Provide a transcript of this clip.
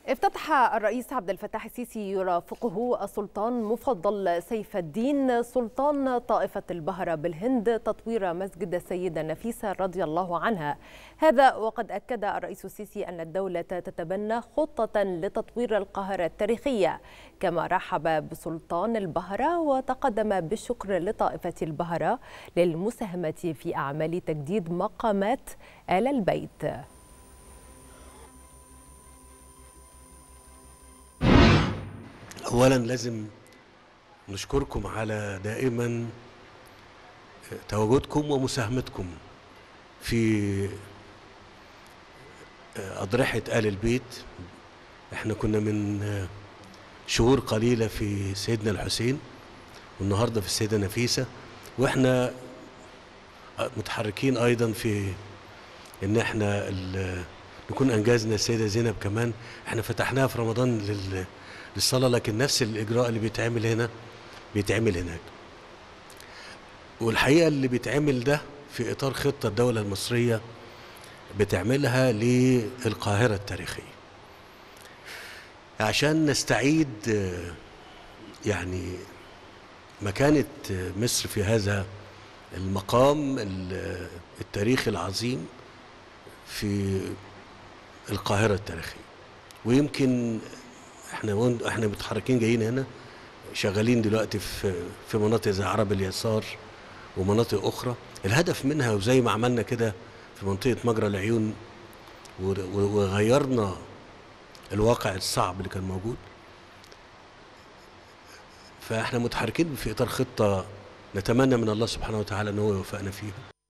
افتتح الرئيس عبد الفتاح السيسي يرافقه السلطان مفضل سيف الدين سلطان طائفة البهرة بالهند تطوير مسجد السيدة نفيسة رضي الله عنها هذا وقد أكد الرئيس السيسي أن الدولة تتبنى خطة لتطوير القاهرة التاريخية كما رحب بسلطان البهرة وتقدم بالشكر لطائفة البهرة للمساهمة في أعمال تجديد مقامات آل البيت اولا لازم نشكركم على دائما تواجدكم ومساهمتكم في أضرحة آل البيت احنا كنا من شهور قليلة في سيدنا الحسين والنهاردة في السيدة نفيسة واحنا متحركين أيضا في إن احنا نكون أنجزنا السيدة زينب كمان احنا فتحناها في رمضان لل للصلاة لكن نفس الإجراء اللي بيتعمل هنا بيتعمل هناك والحقيقة اللي بيتعمل ده في إطار خطة الدولة المصرية بتعملها للقاهرة التاريخية عشان نستعيد يعني مكانة مصر في هذا المقام التاريخي العظيم في القاهرة التاريخية ويمكن احنا احنا متحركين جايين هنا شغالين دلوقتي في في مناطق زي عرب اليسار ومناطق اخرى الهدف منها وزي ما عملنا كده في منطقه مجرى العيون وغيرنا الواقع الصعب اللي كان موجود فاحنا متحركين في اطار خطه نتمنى من الله سبحانه وتعالى ان هو يوفقنا فيها